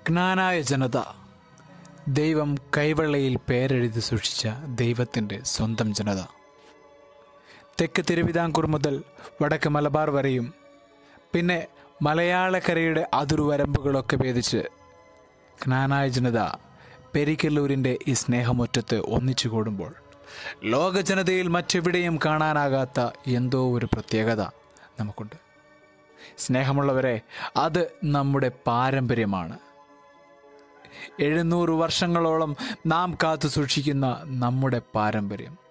ജ്ഞാനായ ജനത ദൈവം കൈവെള്ളയിൽ പേരെഴുതി സൂക്ഷിച്ച ദൈവത്തിൻ്റെ സ്വന്തം ജനത തെക്ക് തിരുവിതാംകൂർ മുതൽ വടക്ക് മലബാർ വരെയും പിന്നെ മലയാളക്കരയുടെ അതിർവരമ്പുകളൊക്കെ ഭേദിച്ച് ജ്ഞാനായ ജനത പെരിക്കല്ലൂരിൻ്റെ ഈ സ്നേഹമുറ്റത്ത് ഒന്നിച്ചു കൂടുമ്പോൾ ലോക ജനതയിൽ മറ്റെവിടെയും കാണാനാകാത്ത എന്തോ ഒരു പ്രത്യേകത നമുക്കുണ്ട് സ്നേഹമുള്ളവരെ അത് നമ്മുടെ പാരമ്പര്യമാണ് എഴുന്നൂറ് വർഷങ്ങളോളം നാം കാത്തു സൂക്ഷിക്കുന്ന നമ്മുടെ പാരമ്പര്യം